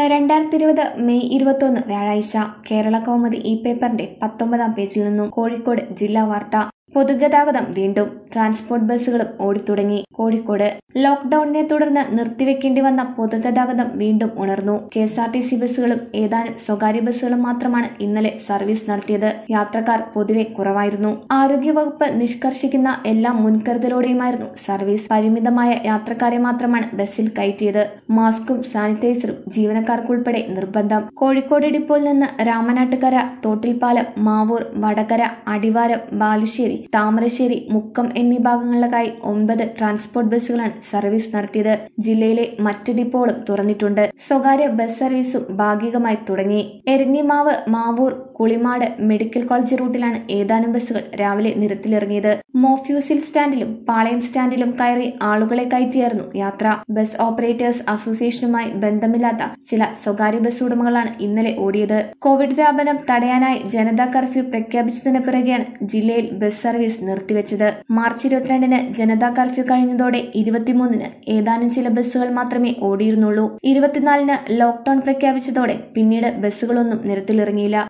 രണ്ടായിരത്തി ഇരുപത് മെയ് ഇരുപത്തൊന്ന് വ്യാഴാഴ്ച കേരള കൗമുദി ഈ പേപ്പറിന്റെ പത്തൊമ്പതാം പേജിൽ നിന്നും കോഴിക്കോട് ജില്ലാ വാർത്ത പൊതുഗതാഗതം വീണ്ടും ട്രാൻസ്പോർട്ട് ബസ്സുകളും ഓടിത്തുടങ്ങി കോഴിക്കോട് ലോക്ഡൌണിനെ തുടർന്ന് നിർത്തിവെക്കേണ്ടി വന്ന പൊതുഗതാഗതം വീണ്ടും ഉണർന്നു K S R T C ബസ്സുകളും ഏതാനും സ്വകാര്യ ബസ്സുകളും മാത്രമാണ് ഇന്നലെ സർവീസ് നടത്തിയത് യാത്രക്കാർ പൊതുവെ കുറവായിരുന്നു ആരോഗ്യവകുപ്പ് നിഷ്കർഷിക്കുന്ന എല്ലാ മുൻകരുതലോടെയുമായിരുന്നു സർവീസ് പരിമിതമായ യാത്രക്കാരെ മാത്രമാണ് ബസ്സിൽ കയറ്റിയത് മാസ്കും സാനിറ്റൈസറും ജീവനക്കാർക്കുൾപ്പെടെ നിർബന്ധം കോഴിക്കോട് ഡിപ്പോയിൽ നിന്ന് രാമനാട്ടുകര തോട്ടിൽപ്പാലം മാവൂർ വടകര അടിവാരം ബാലുശ്ശേരി താമരശ്ശേരി മുക്കം എന്നീ ഭാഗങ്ങളിലേക്കായി ഒൻപത് ട്രാൻസ്പോർട്ട് ബസ്സുകളാണ് സർവീസ് നടത്തിയത് ജില്ലയിലെ മറ്റ് ഡിപ്പോകളും തുറന്നിട്ടുണ്ട് സ്വകാര്യ ബസ് സർവീസും ഭാഗികമായി തുടങ്ങി എരഞ്ഞിമാവ് മാവൂർ കുളിമാട് മെഡിക്കൽ കോളേജ് റൂട്ടിലാണ് ഏതാനും ബസ്സുകൾ രാവിലെ നിരത്തിലിറങ്ങിയത് മോഫ്യൂസിൽ സ്റ്റാൻഡിലും പാളയം സ്റ്റാൻഡിലും കയറി ആളുകളെ കയറ്റിയായിരുന്നു യാത്ര ബസ് ഓപ്പറേറ്റേഴ്സ് അസോസിയേഷനുമായി ബന്ധമില്ലാത്ത ചില സ്വകാര്യ ബസ് ഉടമകളാണ് ഇന്നലെ ഓടിയത് കോവിഡ് വ്യാപനം തടയാനായി ജനതാ കർഫ്യൂ പ്രഖ്യാപിച്ചതിന് പിറകെയാണ് ജില്ലയിൽ ബസ് സർവീസ് നിർത്തിവെച്ചത് മാർച്ച് ഇരുപത്തിരണ്ടിന് ജനതാ കർഫ്യൂ കഴിഞ്ഞതോടെ ഇരുപത്തിമൂന്നിന് ഏതാനും ചില ബസ്സുകൾ മാത്രമേ ഓടിയിരുന്നുള്ളൂ ഇരുപത്തിനാലിന് ലോക്ഡൌൺ പ്രഖ്യാപിച്ചതോടെ പിന്നീട് ബസ്സുകളൊന്നും നിരത്തിലിറങ്ങിയില്ല